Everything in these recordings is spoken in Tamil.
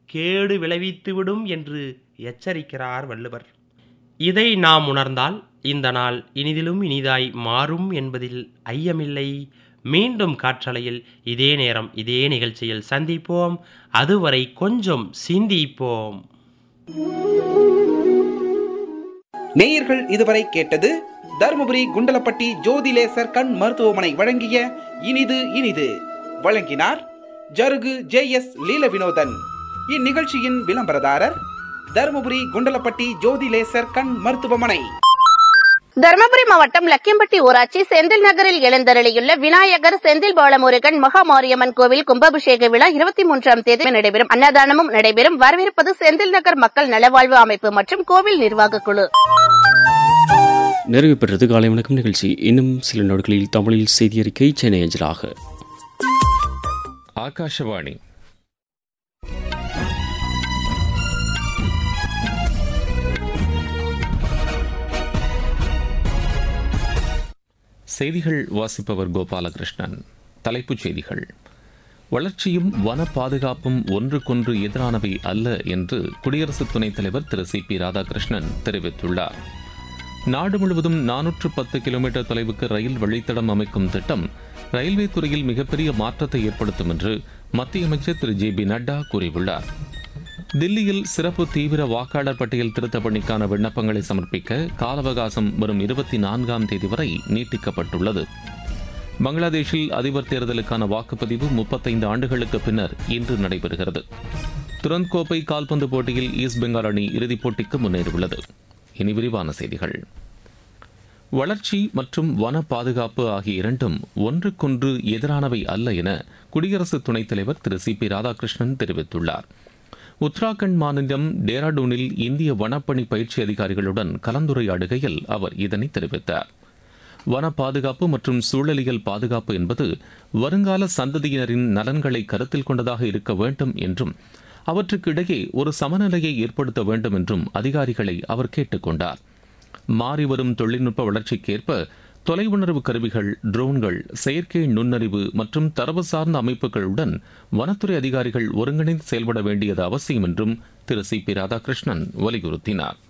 கேடு விளைவித்துவிடும் என்று எச்சரிக்கிறார் வள்ளுவர் இதை நாம் உணர்ந்தால் இந்த நாள் இனிதிலும் இனிதாய் மாறும் என்பதில் ஐயமில்லை மீண்டும் காற்றலையில் இதே நேரம் இதே நிகழ்ச்சியில் சந்திப்போம் அதுவரை கொஞ்சம் சிந்திப்போம் நேயர்கள் இதுவரை கேட்டது தருமபுரி குண்டலப்பட்டி ஜோதி லேசர் கண் மருத்துவமனை வழங்கிய இனிது இனிது வழங்கினார் ஜருகு ஜே எஸ் லீல வினோதன் இந்நிகழ்ச்சியின் விளம்பரதாரர் தருமபுரி குண்டலப்பட்டி ஜோதி லேசர் கண் மருத்துவமனை தருமபுரி மாவட்டம் லக்கியம்பட்டி ஊராட்சி செந்தில் நகரில் எழுந்தருளியுள்ள விநாயகர் செந்தில் பாலமுருகன் மகாமாரியம்மன் கோவில் கும்பாபிஷேக விழா இருபத்தி மூன்றாம் தேதி நடைபெறும் அன்னதானமும் நடைபெறும் வரவேற்பது செந்தில் நகர் மக்கள் நலவாழ்வு அமைப்பு மற்றும் கோவில் நிர்வாக குழு நிறைவு பெற்றது காலை வணக்கம் நிகழ்ச்சி இன்னும் சில நாட்களில் தமிழில் செய்தி அறிக்கை சென்னை அஞ்சலாக ஆகாஷவாணி செய்திகள் வாசிப்பவர் கோபாலகிருஷ்ணன் தலைப்புச் செய்திகள் வளர்ச்சியும் வன பாதுகாப்பும் ஒன்றுக்கொன்று எதிரானவை அல்ல என்று குடியரசு துணைத் தலைவர் திரு சி பி ராதாகிருஷ்ணன் தெரிவித்துள்ளார் நாடு முழுவதும் நானூற்று பத்து கிலோமீட்டர் தொலைவுக்கு ரயில் வழித்தடம் அமைக்கும் திட்டம் ரயில்வே துறையில் மிகப்பெரிய மாற்றத்தை ஏற்படுத்தும் என்று மத்திய அமைச்சர் திரு ஜே பி நட்டா கூறியுள்ளார் தில்லியில் சிறப்பு தீவிர வாக்காளர் பட்டியல் திருத்த பணிக்கான விண்ணப்பங்களை சமர்ப்பிக்க கால அவகாசம் வரும் இருபத்தி நான்காம் தேதி வரை நீட்டிக்கப்பட்டுள்ளது பங்களாதேஷில் அதிபர் தேர்தலுக்கான வாக்குப்பதிவு முப்பத்தைந்து ஆண்டுகளுக்கு பின்னர் இன்று நடைபெறுகிறது துரந்த் கோப்பை கால்பந்து போட்டியில் ஈஸ்ட் பெங்கால் அணி இறுதிப் போட்டிக்கு முன்னேறியுள்ளது இனி விரிவான செய்திகள் வளர்ச்சி மற்றும் வன பாதுகாப்பு ஆகிய இரண்டும் ஒன்றுக்கொன்று எதிரானவை அல்ல என குடியரசு துணைத் தலைவர் திரு சி பி ராதாகிருஷ்ணன் தெரிவித்துள்ளார் உத்தராகண்ட் மாநிலம் டேராடூனில் இந்திய வனப்பணி பயிற்சி அதிகாரிகளுடன் கலந்துரையாடுகையில் அவர் இதனை தெரிவித்தார் வன பாதுகாப்பு மற்றும் சூழலியல் பாதுகாப்பு என்பது வருங்கால சந்ததியினரின் நலன்களை கருத்தில் கொண்டதாக இருக்க வேண்டும் என்றும் அவற்றுக்கு இடையே ஒரு சமநிலையை ஏற்படுத்த வேண்டும் என்றும் அதிகாரிகளை அவர் கேட்டுக்கொண்டார் மாறிவரும் தொழில்நுட்ப வளர்ச்சிக்கேற்ப தொலைவுணர்வு கருவிகள் ட்ரோன்கள் செயற்கை நுண்ணறிவு மற்றும் தரவு சார்ந்த அமைப்புகளுடன் வனத்துறை அதிகாரிகள் ஒருங்கிணைந்து செயல்பட வேண்டியது அவசியம் என்றும் திரு சி பி ராதாகிருஷ்ணன் வலியுறுத்தினார்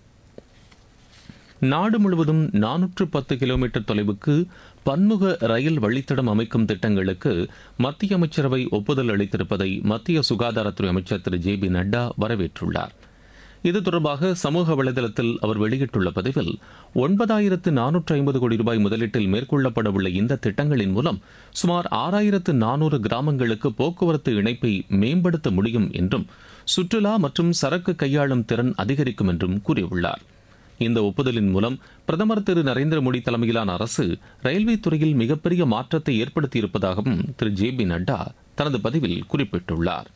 நாடு முழுவதும் நானூற்று பத்து கிலோமீட்டர் தொலைவுக்கு பன்முக ரயில் வழித்தடம் அமைக்கும் திட்டங்களுக்கு மத்திய அமைச்சரவை ஒப்புதல் அளித்திருப்பதை மத்திய சுகாதாரத்துறை அமைச்சர் திரு ஜே பி நட்டா வரவேற்றுள்ளார் இது தொடர்பாக சமூக வலைதளத்தில் அவர் வெளியிட்டுள்ள பதிவில் ஒன்பதாயிரத்து நானூற்று ஐம்பது கோடி ரூபாய் முதலீட்டில் மேற்கொள்ளப்பட உள்ள இந்த திட்டங்களின் மூலம் சுமார் ஆறாயிரத்து நானூறு கிராமங்களுக்கு போக்குவரத்து இணைப்பை மேம்படுத்த முடியும் என்றும் சுற்றுலா மற்றும் சரக்கு கையாளும் திறன் அதிகரிக்கும் என்றும் கூறியுள்ளார் இந்த ஒப்புதலின் மூலம் பிரதமர் திரு நரேந்திர மோடி தலைமையிலான அரசு ரயில்வே துறையில் மிகப்பெரிய மாற்றத்தை ஏற்படுத்தியிருப்பதாகவும் திரு ஜே பி நட்டா தனது பதிவில் குறிப்பிட்டுள்ளார்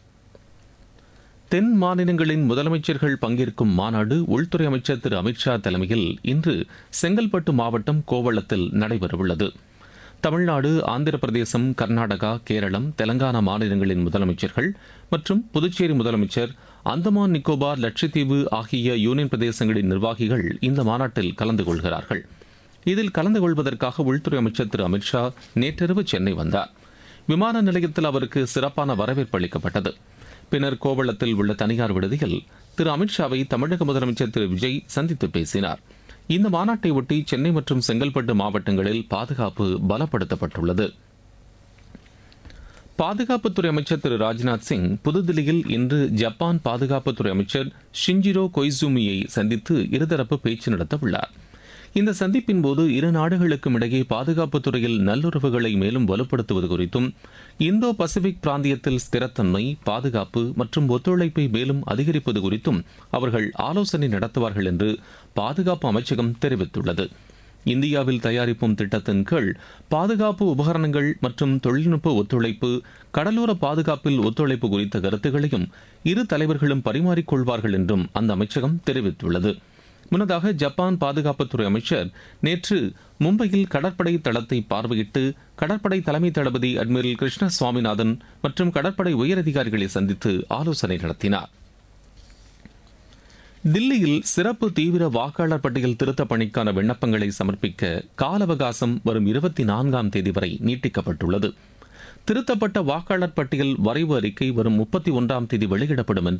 தென் மாநிலங்களின் முதலமைச்சர்கள் பங்கேற்கும் மாநாடு உள்துறை அமைச்சர் திரு அமித்ஷா தலைமையில் இன்று செங்கல்பட்டு மாவட்டம் கோவளத்தில் நடைபெறவுள்ளது தமிழ்நாடு ஆந்திர பிரதேசம் கர்நாடகா கேரளம் தெலங்கானா மாநிலங்களின் முதலமைச்சர்கள் மற்றும் புதுச்சேரி முதலமைச்சர் அந்தமான் நிக்கோபார் லட்சத்தீவு ஆகிய யூனியன் பிரதேசங்களின் நிர்வாகிகள் இந்த மாநாட்டில் கலந்து கொள்கிறார்கள் இதில் கலந்து கொள்வதற்காக உள்துறை அமைச்சர் திரு அமித்ஷா நேற்றிரவு சென்னை வந்தார் விமான நிலையத்தில் அவருக்கு சிறப்பான வரவேற்பு அளிக்கப்பட்டது பின்னர் கோவளத்தில் உள்ள தனியார் விடுதியில் திரு அமித்ஷாவை தமிழக முதலமைச்சர் திரு விஜய் சந்தித்து பேசினார் இந்த மாநாட்டை ஒட்டி சென்னை மற்றும் செங்கல்பட்டு மாவட்டங்களில் பாதுகாப்பு பலப்படுத்தப்பட்டுள்ளது பாதுகாப்புத்துறை அமைச்சர் திரு ராஜ்நாத் சிங் புதுதில்லியில் இன்று ஜப்பான் பாதுகாப்புத்துறை அமைச்சர் ஷிஞ்சிரோ கொய்சூமியை சந்தித்து இருதரப்பு பேச்சு நடத்த உள்ளார் இந்த சந்திப்பின் போது இரு நாடுகளுக்கும் இடையே பாதுகாப்புத் துறையில் நல்லுறவுகளை மேலும் வலுப்படுத்துவது குறித்தும் இந்தோ பசிபிக் பிராந்தியத்தில் ஸ்திரத்தன்மை பாதுகாப்பு மற்றும் ஒத்துழைப்பை மேலும் அதிகரிப்பது குறித்தும் அவர்கள் ஆலோசனை நடத்துவார்கள் என்று பாதுகாப்பு அமைச்சகம் தெரிவித்துள்ளது இந்தியாவில் தயாரிப்போம் திட்டத்தின் கீழ் பாதுகாப்பு உபகரணங்கள் மற்றும் தொழில்நுட்ப ஒத்துழைப்பு கடலோர பாதுகாப்பில் ஒத்துழைப்பு குறித்த கருத்துக்களையும் இரு தலைவர்களும் பரிமாறிக்கொள்வார்கள் என்றும் அந்த அமைச்சகம் தெரிவித்துள்ளது முன்னதாக ஜப்பான் பாதுகாப்புத்துறை அமைச்சர் நேற்று மும்பையில் கடற்படை தளத்தை பார்வையிட்டு கடற்படை தலைமை தளபதி அட்மிரல் கிருஷ்ண சுவாமிநாதன் மற்றும் கடற்படை உயரதிகாரிகளை சந்தித்து ஆலோசனை நடத்தினார் தில்லியில் சிறப்பு தீவிர வாக்காளர் பட்டியல் திருத்த பணிக்கான விண்ணப்பங்களை சமர்ப்பிக்க கால அவகாசம் வரும் இருபத்தி நான்காம் தேதி வரை நீட்டிக்கப்பட்டுள்ளது திருத்தப்பட்ட வாக்காளர் பட்டியல் வரைவு அறிக்கை வரும் முப்பத்தி ஒன்றாம் தேதி வெளியிடப்படும் என்று